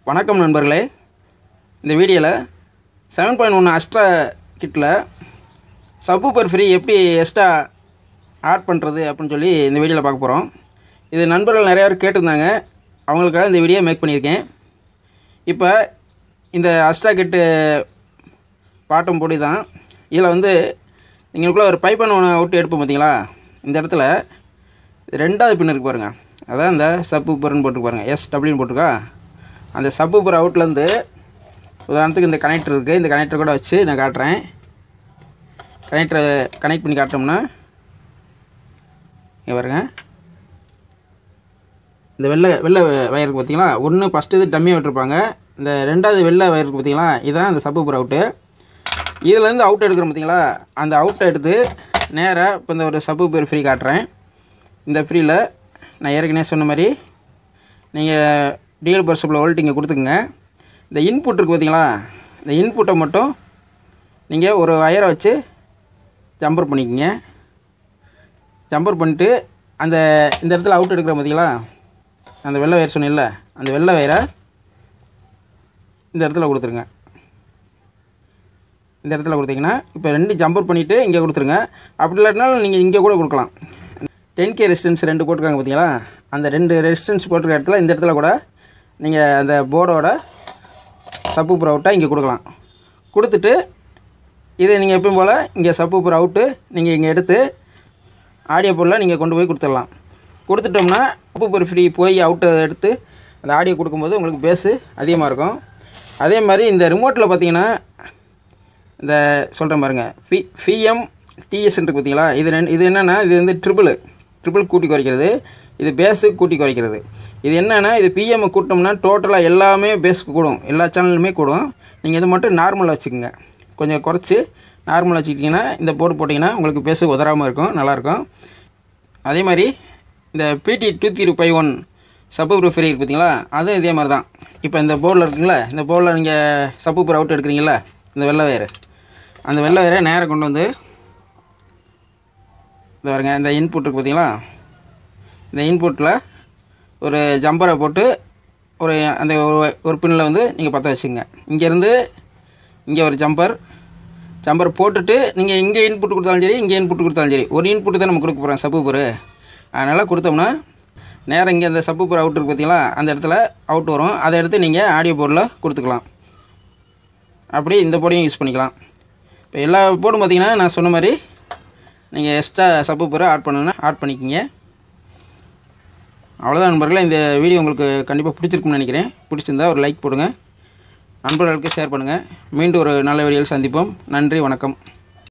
வணக்கம் நண்பர்களே இந்த வீடியோவில் செவன் பாயிண்ட் ஒன் அஸ்ட்ரா கிட்டில் சப்பூப்பர் ஃப்ரீ எப்படி எக்ஸ்ட்ரா ஆட் பண்ணுறது அப்படின்னு சொல்லி இந்த வீடியோவில் பார்க்க போகிறோம் இது நண்பர்கள் நிறையா பேர் கேட்டிருந்தாங்க அவங்களுக்காக இந்த வீடியோ மேக் பண்ணியிருக்கேன் இப்போ இந்த அஸ்ட்ரா கிட்டு பாட்டம் பொடி தான் இதில் வந்து நீங்களுக்குள்ள ஒரு பைப்பன் ஒன்று விட்டு எடுப்போம் பார்த்தீங்களா இந்த இடத்துல ரெண்டாவது பின் இருக்கு பாருங்கள் அதான் இந்த சப்பூப்பர்னு போட்டு பாருங்க எஸ் டபிள்யூன்னு போட்டிருக்கா அந்த சப்பூப்பர் அவுட்லேருந்து உதாரணத்துக்கு இந்த கனெக்டர் இருக்குது இந்த கனெக்டர் கூட வச்சு நான் காட்டுறேன் கனெக்டரை கனெக்ட் பண்ணி காட்டினோம்னா இங்கே பாருங்க இந்த வெள்ளை வெள்ளை வயர் இருக்கு பார்த்தீங்களா ஒன்று ஃபஸ்ட்டு இது டம்மியாக விட்டுருப்பாங்க இந்த ரெண்டாவது வெள்ளை வயர் இருக்கு பார்த்தீங்களா இதுதான் இந்த சப்பூப்பர் அவுட்டு இதுலேருந்து அவுட் எடுக்கிறோம் பார்த்தீங்களா அந்த அவுட்டை எடுத்து நேராக இப்போ இந்த ஒரு சப்பூப்பர் ஃப்ரீ காட்டுறேன் இந்த ஃப்ரீயில் நான் ஏற்கனவே சொன்ன மாதிரி நீங்கள் டிஎல் பர்சப்பில் வோல்ட் இங்கே கொடுத்துக்குங்க இந்த இன்புட் இருக்குது பார்த்தீங்களா இந்த இன்புட்டை மட்டும் நீங்கள் ஒரு வயரை வச்சு ஜம்பர் பண்ணிக்கோங்க ஜம்பர் பண்ணிட்டு அந்த இந்த இடத்துல அவுட் எடுக்கிற பார்த்தீங்களா அந்த வெள்ளை வயர் சொன்னேன்ல அந்த வெள்ளை வயரை இந்த இடத்துல கொடுத்துருங்க இந்த இடத்துல கொடுத்தீங்கன்னா இப்போ ரெண்டு ஜம்பர் பண்ணிவிட்டு இங்கே கொடுத்துருங்க அப்படி இல்லாட்டினாலும் நீங்கள் இங்கே கூட கொடுக்கலாம் டென் கே ரெசிஸ்டன்ஸ் ரெண்டு போட்டிருக்காங்க பார்த்தீங்களா அந்த ரெண்டு ரெசிஸ்டன்ஸ் போட்டிருக்க இடத்துல இந்த இடத்துல கூட நீங்கள் அந்த போர்டோட சப்பூப்பர் அவுட்டாக இங்கே கொடுக்கலாம் கொடுத்துட்டு இதை நீங்கள் எப்பயும் போல் இங்கே சப்பூப்பர் அவுட்டு நீங்கள் இங்கே எடுத்து ஆடியோ பொருளை நீங்கள் கொண்டு போய் கொடுத்துடலாம் கொடுத்துட்டோம்னா சப்பூப்பர் ஃப்ரீ போய் அவுட்டை எடுத்து அந்த ஆடியோ கொடுக்கும்போது உங்களுக்கு பேஸு அதிகமாக இருக்கும் அதே மாதிரி இந்த ரிமோட்டில் பார்த்தீங்கன்னா இந்த சொல்கிறேன் பாருங்க ஃபி ஃபிஎம் டிஎஸ் இருக்கு பார்த்தீங்களா இது ரெண்டு இது என்னென்னா இது வந்து ட்ரிபிள் ட்ரிபிள் கூட்டி குறைக்கிறது இது பேஸு கூட்டி குறைக்கிறது இது என்னென்னா இது பிஎம் கூட்டினோம்னா டோட்டலாக எல்லாமே பேஸுக்கு கூடும் எல்லா சேனலுமே கூடும் நீங்கள் இது மட்டும் நார்மலாக வச்சுக்கோங்க கொஞ்சம் குறைச்சி நார்மலாக வச்சுக்கிட்டிங்கன்னா இந்த போர்டு போட்டிங்கன்னா உங்களுக்கு பேஸு உதறாமல் இருக்கும் நல்லாயிருக்கும் அதே மாதிரி இந்த PD two three five one sub free இருக்கு பார்த்தீங்களா அதுவும் இதே மாதிரி தான் இப்போ இந்த போர்டில் இருக்குங்களா இந்த போர்டில் நீங்கள் சப்பு அவுட் எடுக்கிறீங்களா இந்த வெள்ளை வயர் அந்த வெள்ளை வயரை நேராக கொண்டு வந்து இந்த பாருங்க இந்த இன்புட் இருக்கு பார்த்தீங்களா இந்த இன்புட்டில் ஒரு ஜம்பரை போட்டு ஒரு அந்த ஒரு ஒரு பின்னில் வந்து நீங்கள் பற்ற வச்சுங்க இங்கேருந்து இங்கே ஒரு ஜம்பர் ஜம்பர் போட்டுட்டு நீங்கள் இங்கே இன்புட் கொடுத்தாலும் சரி இங்கே இன்புட் கொடுத்தாலும் சரி ஒரு இன்புட்டு தான் நம்ம கொடுக்க போகிறோம் சப்பூப்பர் அதனால் கொடுத்தோம்னா நேரம் இங்கே அந்த சப்பூப்பர் அவுட் இருக்கு பார்த்தீங்களா அந்த இடத்துல அவுட் வரும் அதை எடுத்து நீங்கள் ஆடியோ போர்டில் கொடுத்துக்கலாம் அப்படி இந்த போர்டையும் யூஸ் பண்ணிக்கலாம் இப்போ எல்லா போர்டும் பார்த்தீங்கன்னா நான் சொன்ன மாதிரி நீங்கள் எக்ஸ்ட்ரா சப்பூப்பரை ஆட் பண்ணணுன்னா ஆட் பண்ணிக்கிங்க அவ்வளோதான் நண்பர்களே இந்த வீடியோ உங்களுக்கு கண்டிப்பாக பிடிச்சிருக்கும்னு நினைக்கிறேன் பிடிச்சிருந்தா ஒரு லைக் போடுங்க நண்பர்களுக்கு ஷேர் பண்ணுங்கள் மீண்டும் ஒரு நல்ல வீடியோவில் சந்திப்போம் நன்றி வணக்கம்